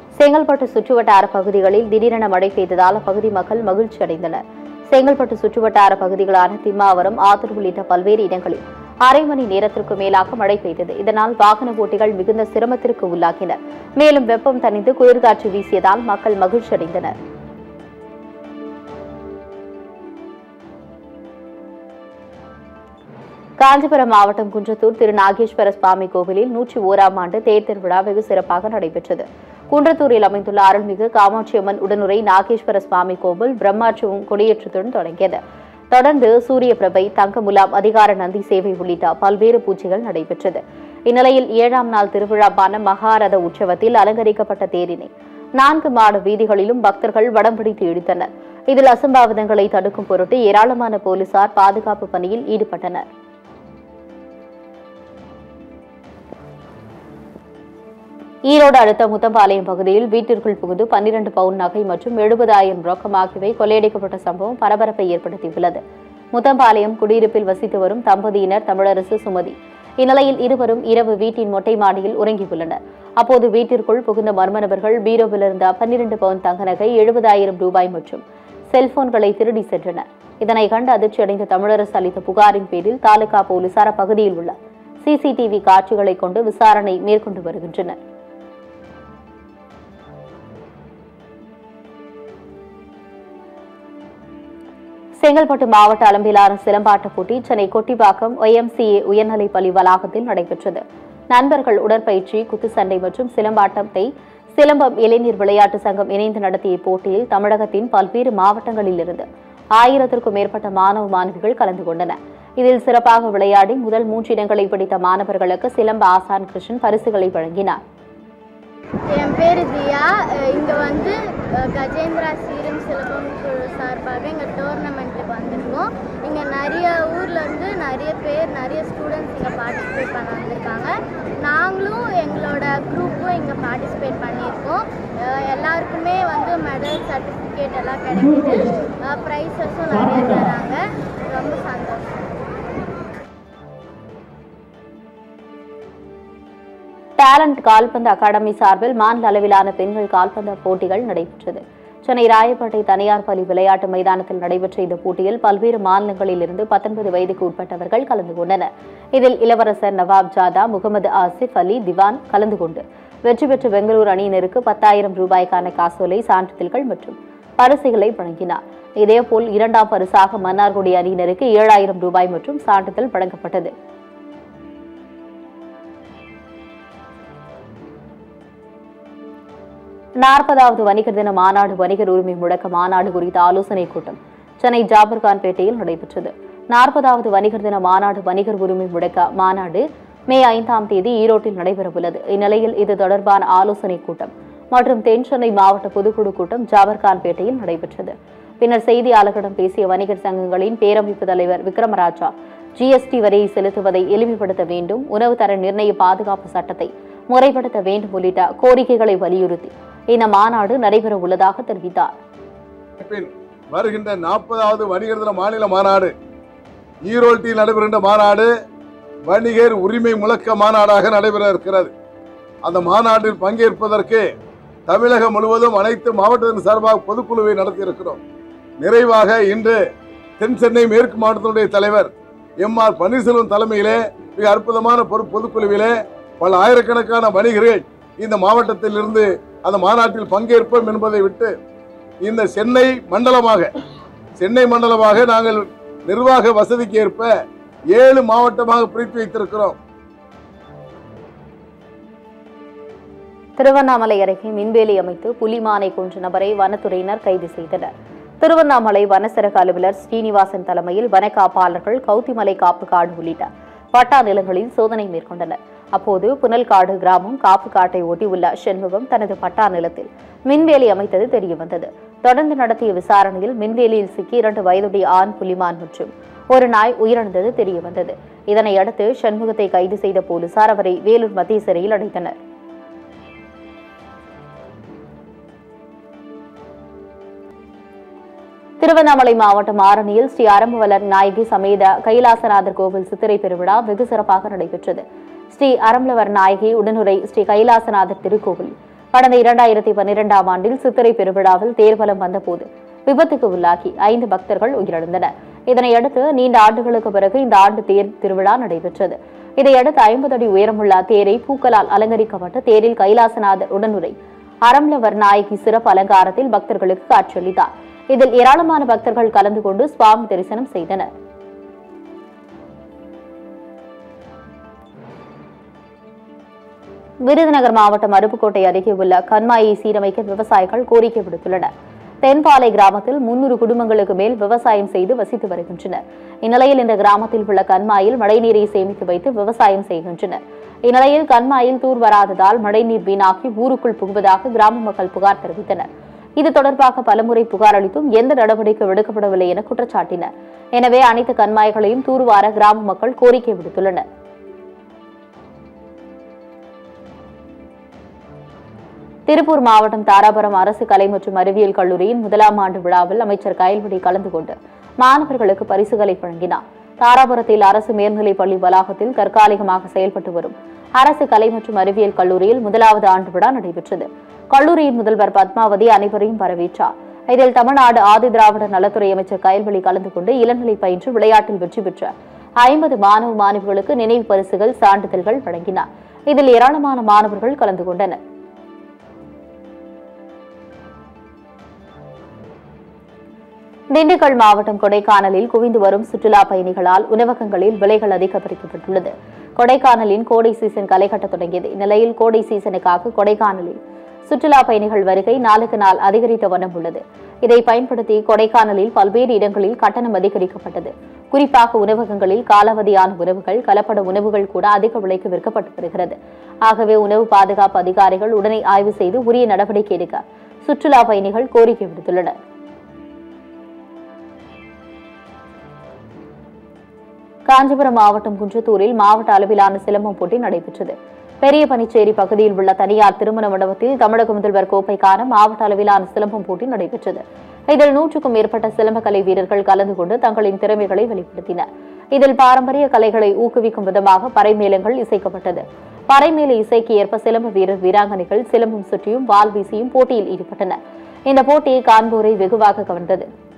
செங்கல்பட்டு சுற்றுவட்டார பகுதிகளில் திடீரென மழை பெய்ததால் அப்பகுதி மக்கள் மகிழ்ச்சி அடைந்தனர் செங்கல்பட்டு சுற்றுவட்டார பகுதிகளான திம்மாவரம் ஆத்தூர் உள்ளிட்ட பல்வேறு இடங்களில் அரை மணி நேரத்திற்கு மேலாக மழை பெய்தது இதனால் வாகன ஓட்டிகள் மிகுந்த சிரமத்திற்கு உள்ளாகினர் மேலும் வெப்பம் தணிந்து குளிர்காற்று வீசியதால் மக்கள் மகிழ்ச்சி அடைந்தனர் காஞ்சிபுரம் மாவட்டம் குன்றத்தூர் திரு நாகேஸ்வர சுவாமி கோவிலில் நூற்றி ஓராம் ஆண்டு தேர் திருவிழா வெகு சிறப்பாக நடைபெற்றது குன்றத்தூரில் அமைந்துள்ள அருள்மிகு காமாட்சியம்மன் உடனுரை நாகேஸ்வர சுவாமி கோவில் பிரம்மாற்றமும் கொடியேற்றத்துடன் தொடங்கியது தொடர்ந்து சூரிய பிரபை தங்க முலாம் அதிகார நந்தி சேவை உள்ளிட்ட பல்வேறு பூஜைகள் நடைபெற்றது இந்நிலையில் ஏழாம் நாள் திருவிழாவான மகாரத உற்சவத்தில் அலங்கரிக்கப்பட்ட தேரினை நான்கு மாட வீதிகளிலும் பக்தர்கள் வடம் பிடித்து இழுத்தனர் இதில் அசம்பாவிதங்களை தடுக்கும் பொருட்டு ஏராளமான போலீசார் பாதுகாப்பு பணியில் ஈடுபட்டனர் ஈரோடு அடுத்த முத்தம்பாளையம் பகுதியில் வீட்டிற்குள் புகுந்து பன்னிரண்டு பவுன் நகை மற்றும் எழுபதாயிரம் ரொக்கம் ஆகியவை கொள்ளையடிக்கப்பட்ட சம்பவம் பரபரப்பை ஏற்படுத்தியுள்ளது முத்தம்பாளையம் குடியிருப்பில் வசித்து வரும் தம்பதியினர் தமிழரசு சுமதி இந்நிலையில் இருவரும் இரவு வீட்டின் மொட்டை மாடியில் உறங்கியுள்ளனர் அப்போது வீட்டிற்குள் புகுந்த மர்ம நபர்கள் பீரோவில் இருந்த பன்னிரண்டு பவுன் தங்க நகை எழுபதாயிரம் ரூபாய் மற்றும் செல்போன்களை திருடி சென்றனர் இதனை கண்டு அதிர்ச்சியடைந்த தமிழரசு அளித்த புகாரின் பேரில் தாலுகா போலீசார் அப்பகுதியில் உள்ள சிசிடிவி காட்சிகளை கொண்டு விசாரணை மேற்கொண்டு வருகின்றனர் செங்கல்பட்டு மாவட்ட அளவிலான சிலம்பாட்ட போட்டி சென்னை கொட்டிப்பாக்கம் ஒய்எம்சிஏ உயர்நிலைப் பள்ளி வளாகத்தில் நடைபெற்றது நண்பர்கள் உடற்பயிற்சி குத்துச்சண்டை மற்றும் சிலம்பாட்டத்தை சிலம்பம் இளைஞர் விளையாட்டு சங்கம் இணைந்து நடத்திய போட்டியில் தமிழகத்தின் பல்வேறு மாவட்டங்களிலிருந்து ஆயிரத்திற்கும் மேற்பட்ட மாணவ மாணவிகள் கலந்து கொண்டனர் இதில் சிறப்பாக விளையாடி முதல் மூன்று இடங்களை பிடித்த மாணவர்களுக்கு சிலம்ப ஆசான் கிருஷ்ணன் பரிசுகளை வழங்கினார் என் பேர் தியா இங்கே வந்து அஹ், கஜேந்திரா சீரம் சிலம்பம் குழு சார்பாக இங்கே டோர்னமெண்ட்டுக்கு வந்திருக்கோம் இங்கே நிறைய ஊரில் இருந்து நிறைய பேர் நிறைய ஸ்டூடெண்ட்ஸ் இங்கே பார்ட்டிசிபேட் பண்ண வந்திருக்காங்க நாங்களும் எங்களோட குரூப்பும் இங்கே பார்ட்டிசிபேட் பண்ணியிருக்கோம் அஹ், எல்லாருக்குமே வந்து மெடல் சர்டிஃபிகேட் எல்லாம் கிடைக்குது ப்ரைஸஸும் நிறைய தராங்க ரொம்ப சந்தோஷம் டேலண்ட் கால்பந்து அகாடமி சார்பில் மாநில அளவிலான பெண்கள் கால்பந்து போட்டிகள் நடைபெற்றது சென்னை ராயப்பேட்டை தனியார் பள்ளி விளையாட்டு மைதானத்தில் நடைபெற்ற இந்த போட்டியில் பல்வேறு மாநிலங்களில் இருந்து பத்தொன்பது வயதுக்கு உட்பட்டவர்கள் கலந்து கொண்டனர் இதில் இளவரசர் நவாப் ஜாதா முகமது ஆசிஃப் அலி திவான் கலந்து கொண்டு வெற்றி பெற்ற பெங்களூரு அணியினருக்கு பத்தாயிரம் ரூபாய்க்கான காசோலை சான்றிதழ்கள் மற்றும் பரிசுகளை வழங்கினார் இதேபோல் இரண்டாம் பரிசாக மன்னார்குடி அணியினருக்கு ஏழாயிரம் ரூபாய் மற்றும் சான்றிதழ் வழங்கப்பட்டது நாற்பதாவது வணிகர் தின மாநாடு வணிகர் உரிமை முடக்க மாநாடு குறித்த ஆலோசனைக் கூட்டம் சென்னை ஜாபர்கான்பேட்டையில் நடைபெற்றது நாற்பதாவது வணிகர் தின மாநாடு வணிகர் உரிமை முடக்க மாநாடு மே ஐந்தாம் தேதி ஈரோட்டில் நடைபெறவுள்ளது இந்நிலையில் இது தொடர்பான ஆலோசனைக் கூட்டம் மற்றும் தென் சென்னை மாவட்ட பொதுக்குழு கூட்டம் ஜாபர்கான்பேட்டையில் நடைபெற்றது பின்னர் செய்தியாளர்களிடம் பேசிய வணிகர் சங்கங்களின் பேரமைப்பு தலைவர் விக்ரமராஜா ஜிஎஸ்டி வரியை செலுத்துவதை எளிமைப்படுத்த வேண்டும் உணவு தர நிர்ணய பாதுகாப்பு சட்டத்தை முறைப்படுத்த வேண்டும் உள்ளிட்ட கோரிக்கைகளை வலியுறுத்தி இந்த மாநாடு நடைபெற உள்ளதாக தெரிவித்தார் பின் வருகின்ற நாற்பதாவது வணிகர் தின மாநில மாநாடு ஈரோட்டில் நடைபெறுகின்ற மாநாடு வணிகர் உரிமை முழக்க மாநாடாக நடைபெற இருக்கிறது அந்த மாநாட்டில் பங்கேற்பதற்கு தமிழகம் முழுவதும் அனைத்து மாவட்டத்தின் சார்பாக பொதுக்குழுவை நடத்தியிருக்கிறோம் நிறைவாக இன்று தென் சென்னை மேற்கு மாவட்டத்தினுடைய தலைவர் எம் ஆர் பன்னீர்செல்வம் தலைமையிலே மிக அற்புதமான பொது பொதுக்குழுவிலே பல ஆயிரக்கணக்கான வணிகர்கள் இந்த மாவட்டத்தில் இருந்து அந்த மாநாட்டில் பங்கேற்போம் என்பதை விட்டு இந்த சென்னை மண்டலமாக சென்னை மண்டலமாக நாங்கள் நிர்வாக வசதிக்கு ஏற்ப ஏழு மாவட்டமாக பிரித்து வைத்திருக்கிறோம் திருவண்ணாமலை அருகே மின்வேலி அமைத்து புலிமானை கொன்ற நபரை வனத்துறையினர் கைது செய்தனர் திருவண்ணாமலை வனச்சரக அலுவலர் ஸ்ரீனிவாசன் தலைமையில் வன காப்பாளர்கள் கௌத்திமலை காப்பு காடு உள்ளிட்ட பட்டா நிலங்களில் சோதனை மேற்கொண்டனர் அப்போது புனல்காடு கிராமம் காப்பு காட்டை ஒட்டியுள்ள செண்முகம் தனது பட்டா நிலத்தில் மின்வேலி அமைத்தது தெரியவந்தது தொடர்ந்து நடத்திய விசாரணையில் மின்வேலியில் சிக்கி இரண்டு வயதுடைய ஆண் புலிமான் மற்றும் ஒரு நாய் உயிரிழந்தது தெரியவந்தது இதனை அடுத்து சண்முகத்தை கைது செய்த போலீசார் அவரை வேலூர் மத்திய சிறையில் அடைத்தனர் திருவண்ணாமலை மாவட்டம் ஆரணியில் ஸ்ரீ அரம்பவலர் நாயகி சமேத கைலாசநாதர் கோவில் சித்திரை பெருவிழா வெகு சிறப்பாக நடைபெற்றது ஸ்ரீ அரம்பலவர் நாயகி உடனுரை ஸ்ரீ கைலாசநாதர் திருக்கோவில் கடந்த இரண்டாயிரத்தி பன்னிரெண்டாம் ஆண்டில் சித்திரை பெருவிழாவில் தேர்வலம் வந்தபோது விபத்துக்கு உள்ளாகி ஐந்து பக்தர்கள் உயிரிழந்தனர் இதனையடுத்து நீண்ட ஆண்டுகளுக்கு பிறகு இந்த ஆண்டு தேர் திருவிழா நடைபெற்றது இதையடுத்து ஐம்பது அடி உயரமுள்ள தேரை பூக்களால் அலங்கரிக்கப்பட்டு தேரில் கைலாசநாதர் உடனுரை அரம்லவர் நாயகி சிறப்பு அலங்காரத்தில் பக்தர்களுக்கு காட்சியளித்தார் இதில் ஏராளமான பக்தர்கள் கலந்து கொண்டு சுவாமி தரிசனம் செய்தனர் விருதுநகர் மாவட்டம் அருப்புக்கோட்டை அருகே உள்ள கண்மாயை சீரமைக்க விவசாயிகள் கோரிக்கை விடுத்துள்ளனர் தென்பாலை கிராமத்தில் முன்னூறு குடும்பங்களுக்கு மேல் விவசாயம் செய்து வசித்து வருகின்றனர் இந்நிலையில் இந்த கிராமத்தில் உள்ள கண்மாயில் மழைநீரை சேமித்து வைத்து விவசாயம் செய்கின்றனர் இந்நிலையில் கண்மாயில் தூர் வராததால் மழைநீர் வீணாகி ஊருக்குள் புகுவதாக கிராம மக்கள் புகார் தெரிவித்தனர் இது தொடர்பாக பலமுறை புகார் அளித்தும் எந்த நடவடிக்கை எடுக்கப்படவில்லை என குற்றச்சாட்டினர் எனவே அனைத்து கண்மாய்களையும் தூர்வார கிராம மக்கள் கோரிக்கை விடுத்துள்ளனர் திருப்பூர் மாவட்டம் தாராபுரம் அரசு கலை மற்றும் அறிவியல் கல்லூரியின் முதலாம் ஆண்டு விழாவில் அமைச்சர் கயல்விழி கலந்து கொண்டு மாணவர்களுக்கு பரிசுகளை வழங்கினார் தாராபுரத்தில் அரசு மேல்நிலைப் பள்ளி வளாகத்தில் தற்காலிகமாக செயல்பட்டு வரும் அரசு கலை மற்றும் அறிவியல் கல்லூரியில் முதலாவது ஆண்டு விழா நடைபெற்றது கல்லூரியின் முதல்வர் பத்மாவதி அனைவரையும் வரவேற்றார் இதில் தமிழ்நாடு ஆதி திராவிடர் நலத்துறை அமைச்சர் கயல்விழி கலந்து கொண்டு இளநிலை பயின்று விளையாட்டில் வெற்றி பெற்ற ஐம்பது மாணவ மாணவிகளுக்கு நினைவு பரிசுகள் சான்றிதழ்கள் வழங்கினார் இதில் ஏராளமான மாணவர்கள் கலந்து கொண்டனர் திண்டுக்கல் மாவட்டம் கொடைக்கானலில் குவிந்து வரும் சுற்றுலா பயணிகளால் உணவகங்களில் விலைகள் அதிகரிக்கப்பட்டுள்ளது கொடைக்கானலின் கோடை சீசன் களை கட்டத் தொடங்கியது இந்நிலையில் கோடை சீசனுக்காக கொடைக்கானலில் சுற்றுலா பயணிகள் வருகை நாளுக்கு நாள் அதிகரித்த வண்ணம் உள்ளது இதை பயன்படுத்தி கொடைக்கானலில் பல்வேறு இடங்களில் கட்டணம் அதிகரிக்கப்பட்டது குறிப்பாக உணவகங்களில் காலாவதியான உணவுகள் கலப்பட உணவுகள் கூட அதிக விலைக்கு விற்கப்பட்டு வருகிறது ஆகவே உணவு பாதுகாப்பு அதிகாரிகள் உடனே ஆய்வு செய்து உரிய நடவடிக்கை எடுக்க சுற்றுலா பயணிகள் கோரிக்கை விடுத்துள்ளனர் காஞ்சிபுரம் மாவட்டம் குன்றத்தூரில் மாவட்ட அளவிலான சிலம்பம் போட்டி நடைபெற்றது பெரிய பனிச்சேரி பகுதியில் உள்ள தனியார் திருமண மண்டபத்தில் தமிழக முதல்வர் கோப்பைக்கான மாவட்ட அளவிலான சிலம்பம் போட்டி நடைபெற்றது இதில் நூற்றுக்கும் மேற்பட்ட சிலம்ப கலை வீரர்கள் கலந்து கொண்டு தங்களின் திறமைகளை வெளிப்படுத்தினர் இதில் பாரம்பரிய கலைகளை ஊக்குவிக்கும் விதமாக பறைமேளங்கள் இசைக்கப்பட்டது பறைமேல இசைக்கு ஏற்ப சிலம்ப வீரர் வீராங்கனைகள் சிலம்பம் சுற்றியும் வால் வீசியும் போட்டியில் ஈடுபட்டனர் இந்த போட்டியை காண்போரை வெகுவாக கவர்ந்தது